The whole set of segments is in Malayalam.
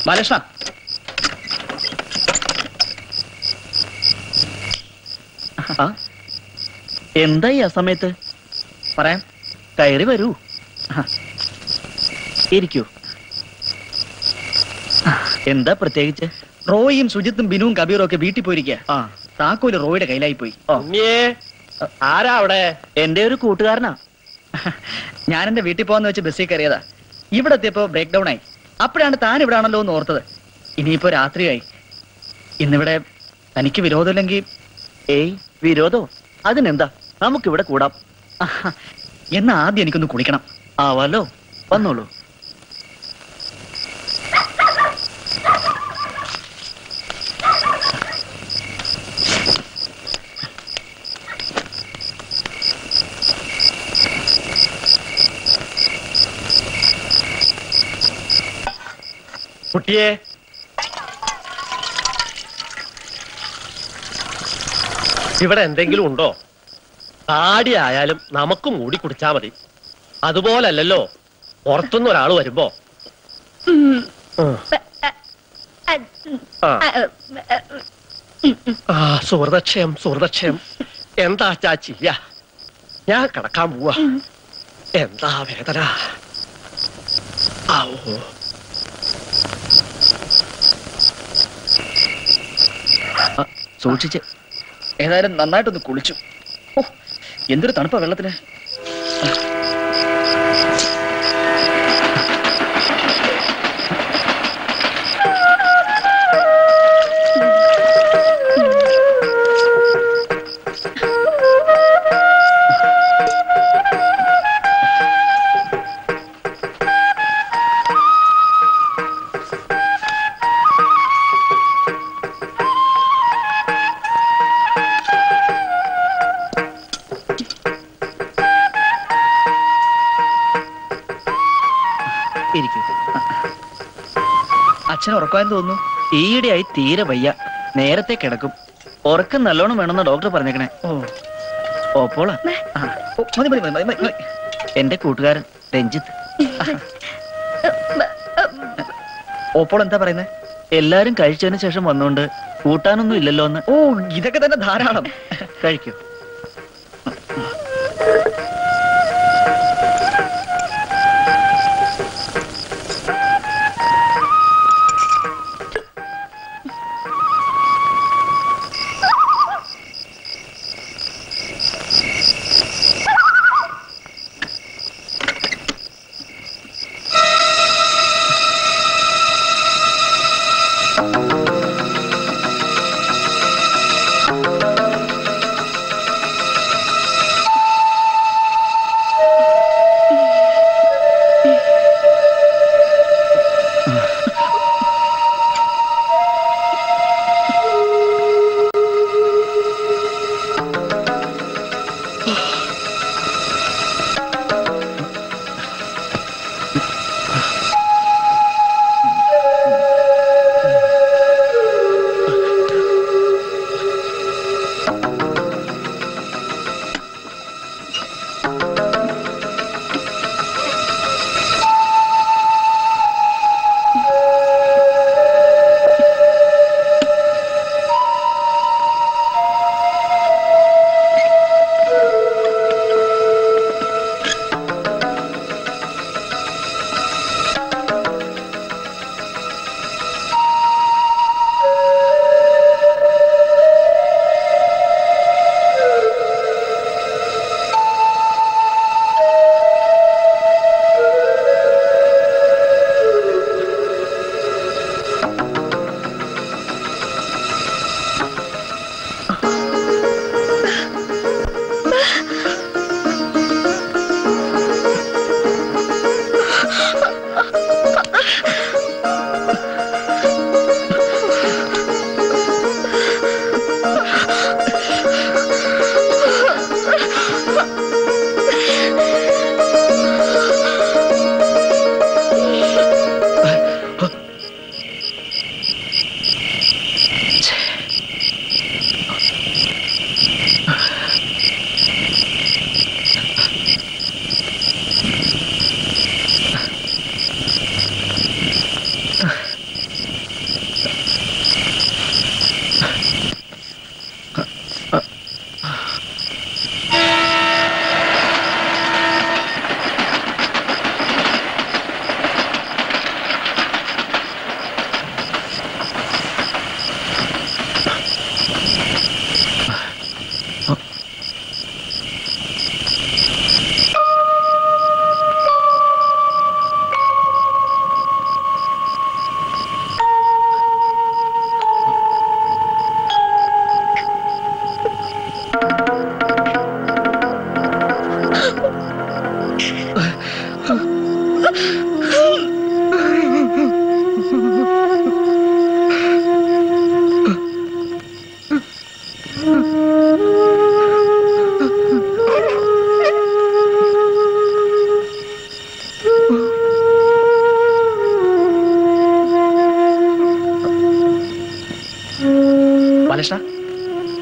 ബാലകൃഷ്ണ ആ എന്താ ഈ അസമയത്ത് പറയാം കയറി വരൂ ഇരിക്കൂ എന്താ പ്രത്യേകിച്ച് റോയിയും സുജിത്തും ബിനുവും കബീറും ഒക്കെ വീട്ടിൽ പോയിരിക്കുക ആ താക്കോല് റോയുടെ കയ്യിലായി പോയി ഓ ഉണ്ണിയേ ആരാ അവിടെ എന്റെ ഒരു കൂട്ടുകാരനാ ഞാൻ എന്റെ വീട്ടിൽ പോകാന്ന് വെച്ച് ബസ്സിൽ കയറിയതാ ഇവിടെ എത്തിയപ്പോ ബ്രേക്ക് ഡൗൺ ആയി അപ്പോഴാണ് താൻ ഇവിടെ ആണല്ലോ എന്ന് ഓർത്തത് ഇനിയിപ്പോ രാത്രിയായി ഇന്നിവിടെ തനിക്ക് വിരോധമില്ലെങ്കിൽ ഏയ് വിരോധോ അതിനെന്താ നമുക്കിവിടെ കൂടാം ആഹാ, എന്നാ ആദ്യം എനിക്കൊന്ന് കുളിക്കണം ആവാലോ വന്നോളൂ കുട്ടിയെ ഇവിടെ എന്തെങ്കിലും ഉണ്ടോ താടി ആയാലും നമുക്കും മൂടി കുടിച്ചാ മതി അതുപോലല്ലല്ലോ പുറത്തുനിന്ന് ഒരാൾ വരുമ്പോ ഉം. ആ. ആ സുഹൃതക്ഷയം സുഹൃതക്ഷയം എന്താ ചാച്ചിയ ഞാൻ കിടക്കാൻ പോവാ എന്താ വേദന ആവോ ആ, സൂക്ഷിച്ച് ഏതായാലും നന്നായിട്ടൊന്ന് കുളിച്ചു ഓ എന്തൊരു തണുപ്പാ വെള്ളത്തിന് ഇരിക്കൂ അച്ഛൻ ഉറക്കമായെന്ന് തോന്നുന്നു ഈയിടെയായി തീരെ വയ്യ നേരത്തെ കിടക്കും ഉറക്കം നല്ലോണം വേണമെന്ന് ഡോക്ടർ പറഞ്ഞേക്കണേ ഓ ഓപ്പോളാ ആ, ഓ, മതി മതി മതി മതി മതി എന്റെ കൂട്ടുകാരൻ രഞ്ജിത്ത് ഓപ്പോൾ എന്താ പറയുന്നത് എല്ലാരും കഴിച്ചതിന് ശേഷം വന്നുകൊണ്ട് കൂട്ടാനൊന്നും ഇല്ലല്ലോ എന്ന് ഓ ഇതൊക്കെ തന്നെ ധാരാളം കഴിക്കൂ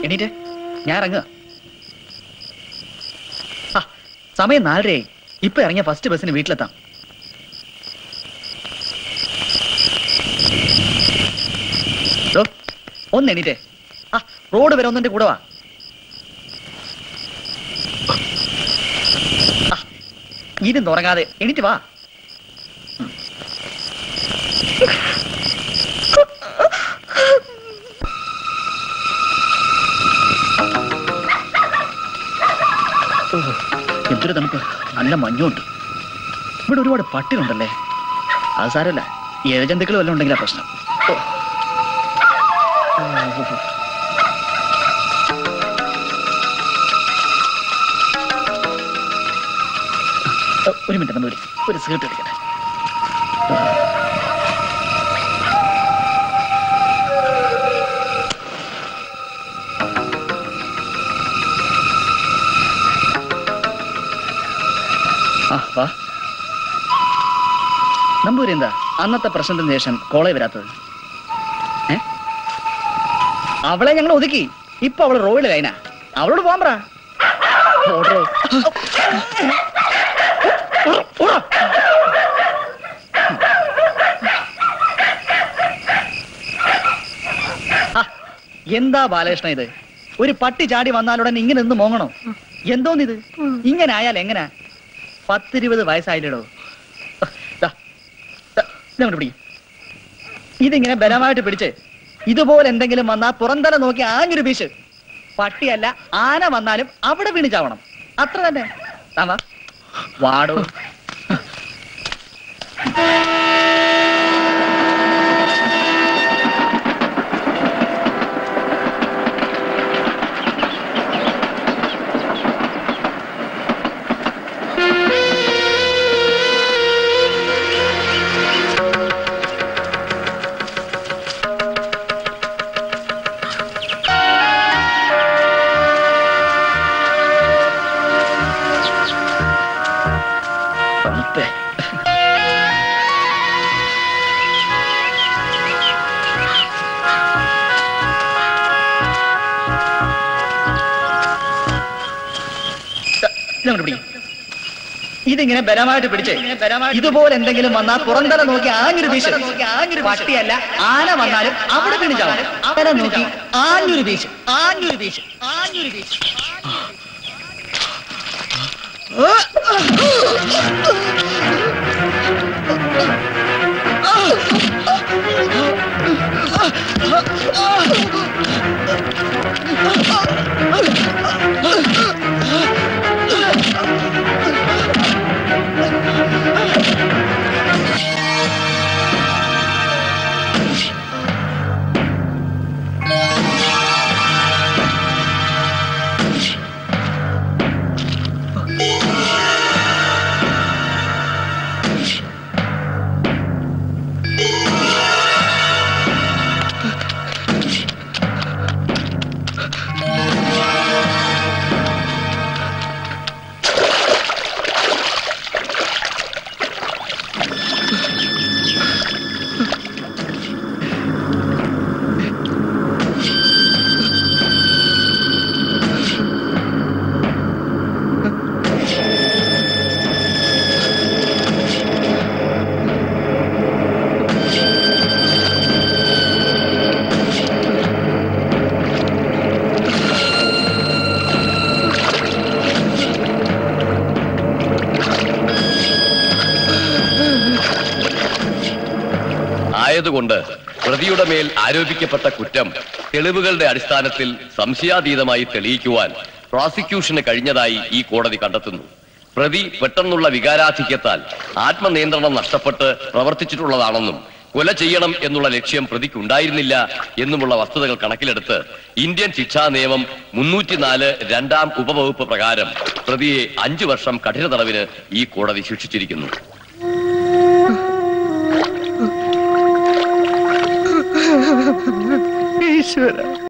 എണീറ്റ് ഞാൻ ഇറങ്ങുക ആ, സമയം നാലരയായി ഇപ്പൊ ഇറങ്ങിയ ഫസ്റ്റ് ബസ്സിന് വീട്ടിലെത്താം ഡോ, ഒന്ന് എണീറ്റേ ആ റോഡ് വരെ ഒന്നെന്റെ കൂടെ വാ ആ, ഇരുന്ന് ഉറങ്ങാതെ എണീറ്റ് വാ എന്തൊരു തണുപ്പ് നല്ല മഞ്ഞുണ്ട് ഇവിടെ ഒരുപാട് പട്ടികളുണ്ടല്ലേ അത് സാരമല്ല ഇഴജന്തുക്കൾ വല്ലതും ഉണ്ടെങ്കിലാ പ്രശ്നം ഓ. ഓ. ഓ, ഒരു മിനിറ്റ് നമ്മൾ ഒരു സിഗരറ്റ് എടുക്കട്ടെ ആ വാ നമ്പൂരി എന്താ അന്നത്തെ പ്രശ്നത്തിന് ശേഷം കോളേജ് വരാത്തത് ഏ അവളെ ഞങ്ങൾ ഒതുക്കി ഇപ്പൊ അവള് റോഡിൽ ലൈനാ അവളോട് പോകാൻ പറ ഓടോ. ഓടോ. ആ, എന്താ ബാലകൃഷ്ണ ഇത് ഒരു പട്ടി ചാടി വന്നാലുടൻ ഇങ്ങനെ നിന്ന് മോങ്ങണോ എന്തോന്നിത് ഇങ്ങനെ ആയാൽ എങ്ങനാ പത്തിരുപത് വയസ്സായില്ലടോ ദാ, ദാ, ഇതങ്ങോട്ട് പിടി ഇതിങ്ങനെ ബലമായിട്ട് പിടിച്ച് ഇതുപോലെ എന്തെങ്കിലും വന്നാ പുറന്തല നോക്കി ആഞ്ഞൊരു വീശ് പട്ടിയല്ല ആന വന്നാലും അവിടെ വീണ് ചാവണം അത്ര തന്നെ താൻ വാ വാടോ തണുപ്പേ ഇതങ്ങോട്ട് പിടി ഇതിങ്ങനെ ബലമായിട്ട് പിടിച്ച് ഇതുപോലെ എന്തെങ്കിലും വന്നാൽ പുറന്തല നോക്കി ആഞ്ഞൊരു വീശ് പട്ടിയല്ല ആന വന്നാലും അവിടെ വീണ് ചാവണം അവരെ നോക്കി ആഞ്ഞൊരു വീശ് ആഞ്ഞൊരു വീശ് ആഞ്ഞൊരു വീശ് ആയതുകൊണ്ട് പ്രതിയുടെ മേൽ ആരോപിക്കപ്പെട്ട കുറ്റം തെളിവുകളുടെ അടിസ്ഥാനത്തിൽ സംശയാതീതമായി തെളിയിക്കുവാൻ പ്രോസിക്യൂഷന് കഴിഞ്ഞതായി ഈ കോടതി കണ്ടെത്തുന്നു പ്രതി പെട്ടെന്നുള്ള വികാരാധിക്യത്താൽ ആത്മനിയന്ത്രണം നഷ്ടപ്പെട്ട് പ്രവർത്തിച്ചിട്ടുള്ളതാണെന്നും കൊല ചെയ്യണം എന്നുള്ള ലക്ഷ്യം പ്രതിക്കുണ്ടായിരുന്നില്ല എന്നുമുള്ള വസ്തുതകൾ കണക്കിലെടുത്ത് ഇന്ത്യൻ ശിക്ഷാ നിയമം മുന്നൂറ്റിനാല് രണ്ടാം ഉപവകുപ്പ് പ്രകാരം പ്രതിയെ അഞ്ചു വർഷം കഠിന തടവിന് ഈ കോടതി ശിക്ഷിച്ചിരിക്കുന്നു ഈശ്വര